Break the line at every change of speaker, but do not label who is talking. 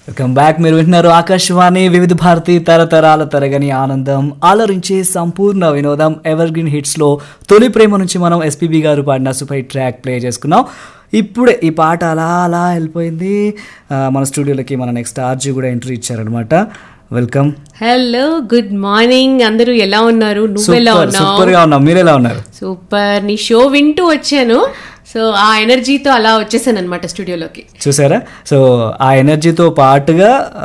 welcome back మీరు వింటున్నారు ఆకాశవాణి వివిధ భారతి తరతరాల తరగని ఆనందం ఆలరించే సంపూర్ణ వినోదం ఎవర్ గ్రీన్ హిట్స్ లో తొలి ప్రేమ నుంచి మనం ఎస్పీబీ గారు పాడిన సూపర్ హిట్ ట్రాక్ ప్లే చేసుకున్నాం ఇప్పుడే ఈ పాట అలా అలా వెళ్ళిపోయింది ఆ, మన స్టూడియోలోకి మన నెక్స్ట్ ఆర్జీ కూడా ఎంట్రీ ఇచ్చారనమాట వెల్కమ్
హలో గుడ్ మార్నింగ్ అందరూ ఎలా ఉన్నారు నువ్వు ఎలా
సూపర్
ఉన్నావు
సూపర్ గా ఉన్నాం మీరు ఎలా ఉన్నారు
సూపర్ నీ షో వింటూ వచ్చాను సో ఆ ఎనర్జీతో అలా వచ్చేసాను అనమాట స్టూడియోలోకి
చూసారా సో ఆ ఎనర్జీతో పాటుగా